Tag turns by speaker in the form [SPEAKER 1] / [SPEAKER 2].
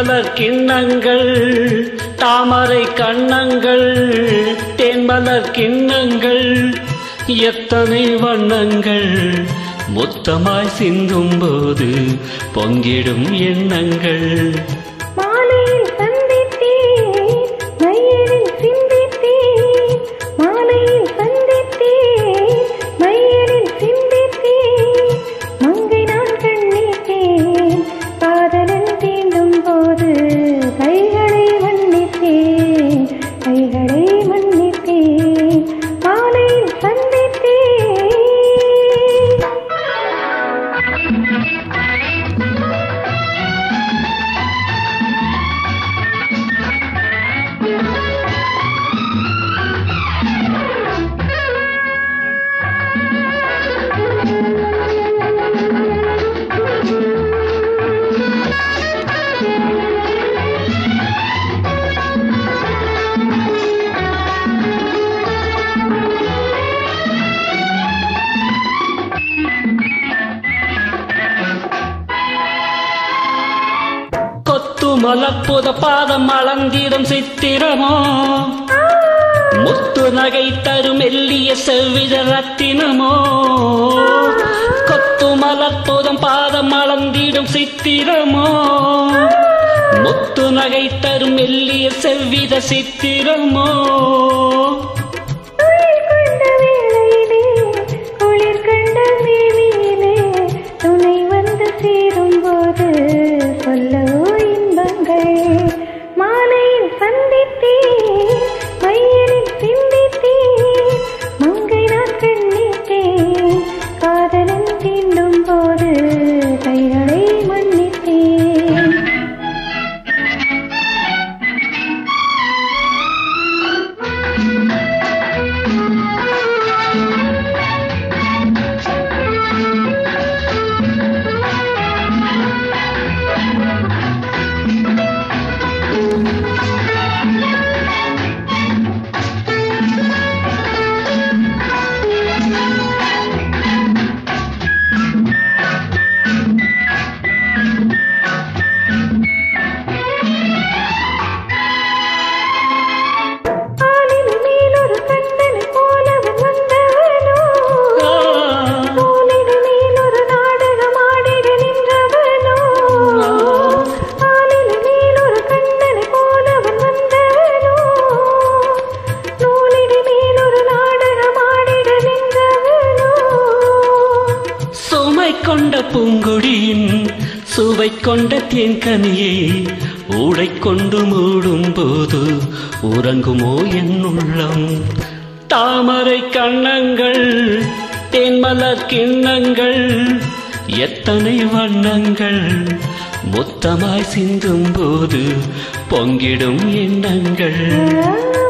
[SPEAKER 1] தேன்மலர் கிண்ணங்கள் தாமரை கண்ணங்கள் தேன்மலர் கிண்ணங்கள் எத்தனை வண்ணங்கள் மொத்தமாய் சிந்தும் போது பொங்கிடும் எண்ணங்கள்
[SPEAKER 2] மாலையில் சந்தித்தேன் மையலில் சிந்தித்தேன் மாலையில் சந்தித்தேன் மையலில் சிந்தித்தேன் மங்கை நான் கண்ணித்தேன் காதலன் தீண்டும் போது கைகளை மன்னித்தேன் கைகளை மன்னித்தேன் மாலையில் சந்தித்தேன்
[SPEAKER 1] கொத்து மலப்புத பாதம் அளந்திடும் சித்திரமோ முத்து நகை தரும் மெல்லிய செவ்வித ரத்தினமோ கொத்து மலர்போதம் பாதம் அளந்திடும் சித்திரமோ முத்து நகை தரும் மெல்லிய செவ்வித சித்திரமோ
[SPEAKER 2] குளிர் கொண்ட வேளையிலே குளிர் கண்ட மேனியிலே துணை வந்து சேரும் போது சொல்லவோ இன்பங்கள் மாலையில் சந்தித்தேன் மையலில் சிந்தித்தேன் மங்கை நான் கண்ணித்தேன் காதலன் தீண்டும் போது கைகளை மன்னித்தேன் ஆலின் மேலொரு கண்ணனை போலவன் வந்தவனோ தோளின் மேலொரு நாடகம் ஆடிட நின்றவனோ ஆலின் மேலொரு கண்ணனை போலவன் வந்தவனோ தோளின் மேலொரு நாடகம் ஆடிட நின்றவனோ
[SPEAKER 1] சுமை கொண்ட பூங்கொடியின் சுவை கொண்ட தேன்கனியை ஊடை கொண்டு மூடும் போது உறங்குமோ என் உள்ளம் தாமரை கண்ணங்கள் தேன்மலர் கிண்ணங்கள் எத்தனை வண்ணங்கள் மொத்தமாய் சிந்தும் போது பொங்கிடும் எண்ணங்கள்
[SPEAKER 2] ஆ